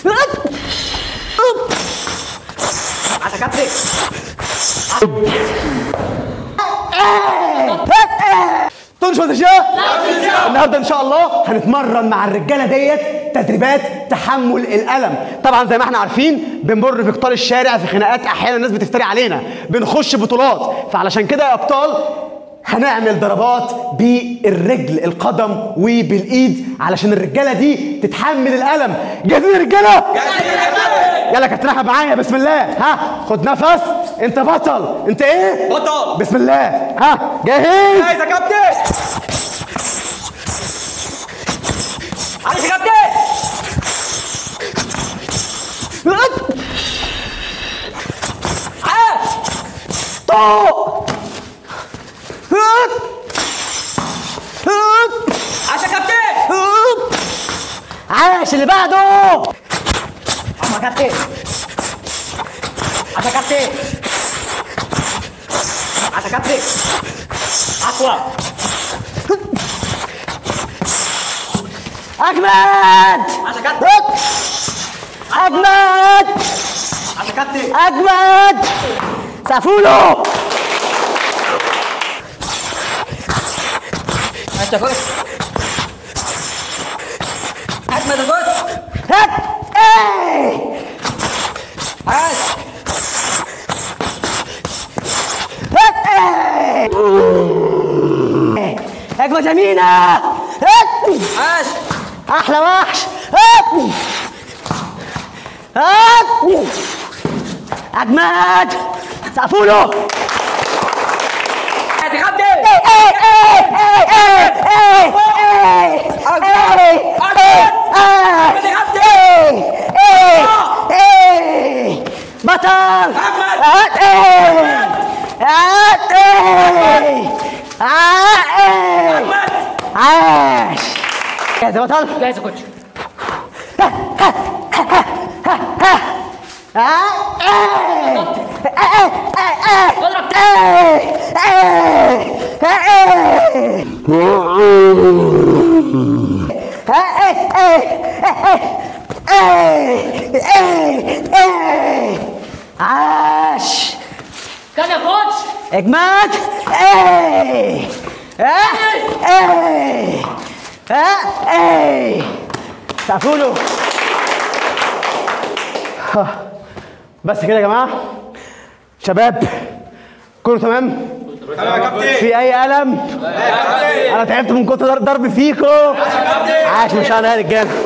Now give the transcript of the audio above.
عشان كابتن تنشط يا شباب النهارده ان شاء الله هنتمرن مع الرجاله ديت تدريبات تحمل الالم طبعا زي ما احنا عارفين بنمر في قطار الشارع في خناقات احيانا الناس بتفتري علينا بنخش بطولات فعلشان كده يا ابطال هنعمل ضربات بالرجل القدم وبالايد علشان الرجاله دي تتحمل الالم جاهزين يا رجاله يلا كابتن احمد معايا بسم الله ها خد نفس انت بطل انت ايه بطل. بسم الله ها جاهز عايز يا كابتن عايز يا كابتن عاش طوق عاش يا كابتن عاش اللي بعده اما كابتن عاش يا كابتن عاش يا كابتن اقوى اجمد عاش يا كابتن اجمد عاش يا كابتن اجمد سقفوله عاش يا كوتش اجمد يا كوتش هات ايه عاش هات ايه اجمد يمينة هات عاش احلى وحش هات هات اجمد سقفوله عاش يا كابتن ايه ايه ايه ايه ايه ايه ايه أجمد يا كابتن بطل أحمد. هات ايه هات ايه هات ايه احمد عاش جاهز يا بطل جاهز يا كوتش اضرب عاش كان يا كوتش اجمد ايه اه ايه اه ايه سقفوله بس كده يا جماعه شباب كله تمام في اي الم انا تعبت من كتر ضرب فيكم عاش ما شاء الله يا رجاله